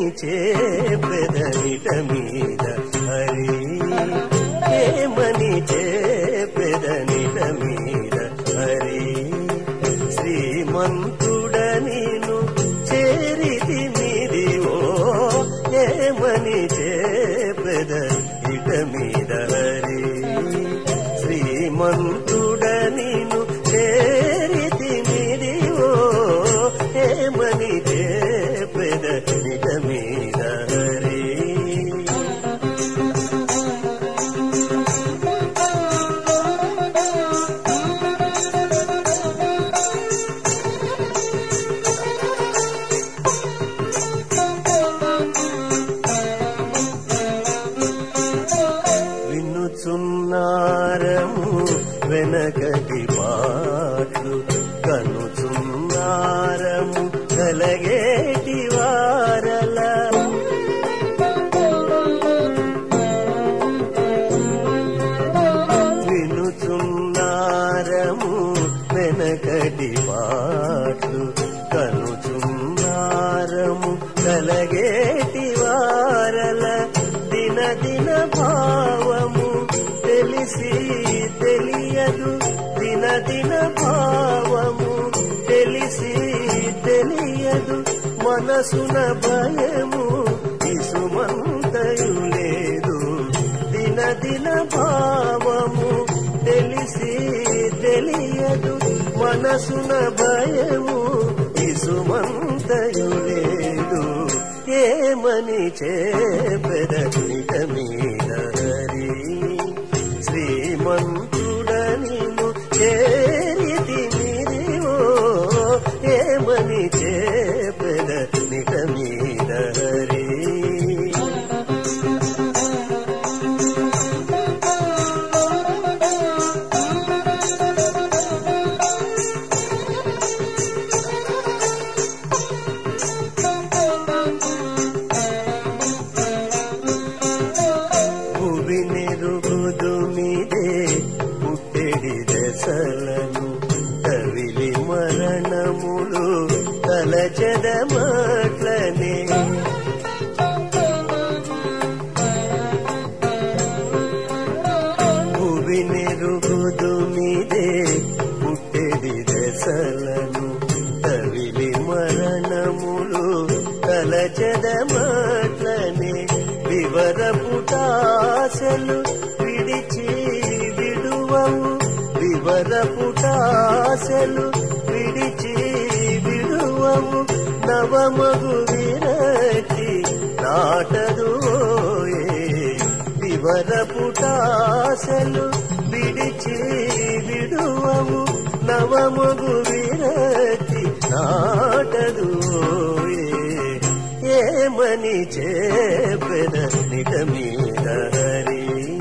చేపెదనిట మీద హరి ఏమని చేపెదనిట మీద హరి శ్రీమంతుడ నేను చేరితి మీదివో ఏమని చేపెద ఇట మీద హరి శ్రీమంతుడ నేను చేరితి మీదివో ఏమని చేపెద ఇట మీద హరి వినుచున్నారము వెనకటి పాట్లు కనుచున్నారము కలగేటి వారల వినుచున్నారము వెనకటి పాట్లు కనుచున్నారము కలగేటి వారల దిన దిన భావము తెలిసి తెలియదు దిన దిన భావము తెలిసి తెలియదు మనసున భయము ఇసుమంతయు లేదు దిన దిన భావము తెలిసి తెలియదు మనసున భయము ఇసుమంతయు లేదు ఏమని చేపెదనిక మీద హరి శ్రీమంతుడనిను చేరితి మీరివో ఏమని చేపెదనిక మీద హరి భువి నెరుగుదు మీదే పుట్టెడి దశలను కవిలి మరణములు తలచద మాట్లనే భువి నెరుగుదు మీదే పుట్టెడి దశలను కవిలి మరణములు తలచద మాట్లనే వివర పుటాసలు విడిచి విడువవు వివర పుటాసలు విడిచి విడువవు నవమగు విరచి నాటదు వివర పుటాసలు విడిచి విడువవు నవమగు విరచి నాటదు ఏమని చేపెద నిట మీద హరి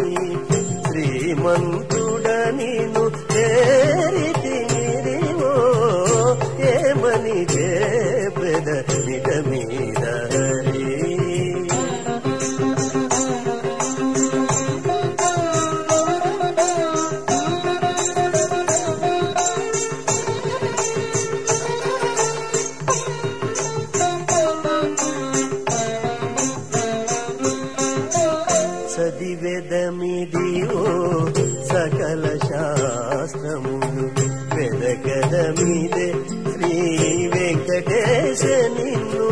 శ్రీమంతుడ నీను చేరితి మీరివో ఏమని చేపెద నిట మీద హరి చదివెదమిదివో సకల శాస్త్రములు వెదకదమిదే శ్రీ వెంకటేశ నిన్ను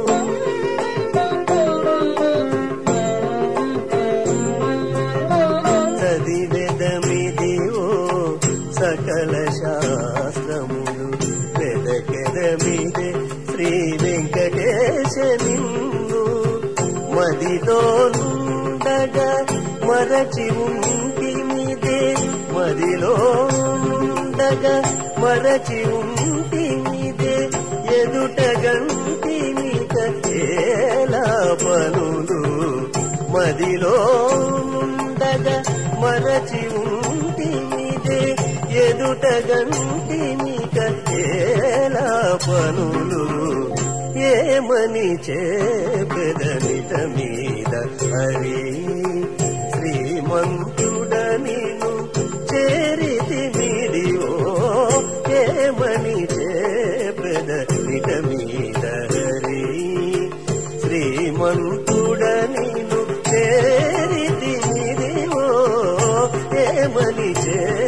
చదివెదమిదివో సకల శాస్త్రములు వెదకెదమిదే శ్రీ వెంకటేశ నిన్ను మదిలో నుండగా మరచి ఉంటిమిదే మదిలో నుండగా మరచి ఉంటిమిదే ఎదుట గంటిమిక ఏలా పనులు మదిలో నుండగా మరచి ఉంటిమిదే ఎదుట గంటిమిక ఏలా పనులు ఏమని చేపెదనిట మీద హరి శ్రీమంతుడ నీను చేరితి మీడివో ఏమని చేపెదనిట మీద హరి శ్రీ చేరి